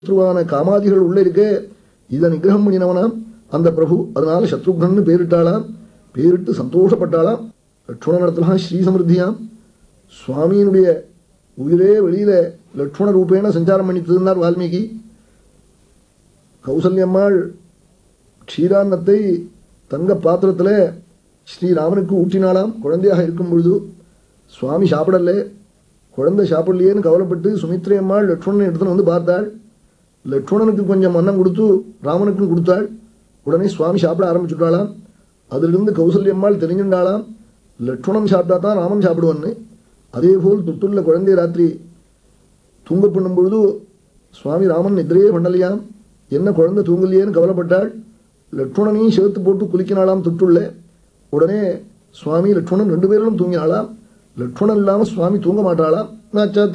சத்ருவான காமாதிகள் உள்ள இருக்கே இதை நிகிரகம் பண்ணினவனாம் அந்த பிரபு அதனால சத்ருக்னன்னு பேரிட்டாளாம் பேரிட்டு சந்தோஷப்பட்டாளாம் லட்சுமணனிடத்துலாம் ஸ்ரீ சமிருத்தியாம் சுவாமியினுடைய உயிரே வெளியில லட்சுமண ரூபேண சஞ்சாரம் பண்ணிட்டு இருந்தார் வால்மீகி கௌசல்யம்மாள் க்ஷீரான்னத்தை தங்க பாத்திரத்தில் ஸ்ரீராமனுக்கு ஊட்டினாளாம் குழந்தையாக இருக்கும் பொழுது சுவாமி சாப்பிடல குழந்தை சாப்பிடலையேன்னு கவலைப்பட்டு சுமித்ரை அம்மாள் லட்சுமணன் எடுத்துன்னு வந்து பார்த்தாள் லட்சுமணனுக்கு கொஞ்சம் அன்னம் கொடுத்து ராமனுக்கும் கொடுத்தாள் உடனே சுவாமி சாப்பிட ஆரம்பிச்சுட்டாளாம் அதிலிருந்து கௌசல்யம்மாள் தெரிஞ்சுட்டாளாம் லட்சுமணன் சாப்பிட்டா தான் ராமன் சாப்பிடுவான்னு அதே போல் தொட்டுள்ள குழந்தை ராத்திரி தூங்க பண்ணும் பொழுது சுவாமி ராமன் நிதிரையே பண்ணலையாம் என்ன குழந்தை தூங்கலையேன்னு கவலைப்பட்டாள் லட்சுமணனையும் சேர்த்து போட்டு குளிக்கினாளாம் தொட்டுள்ள உடனே சுவாமி லட்சுமணன் ரெண்டு பேரும் தூங்கினாளாம் லட்சுமணன் இல்லாமல் சுவாமி தூங்க மாட்டாளாம் நாச்சா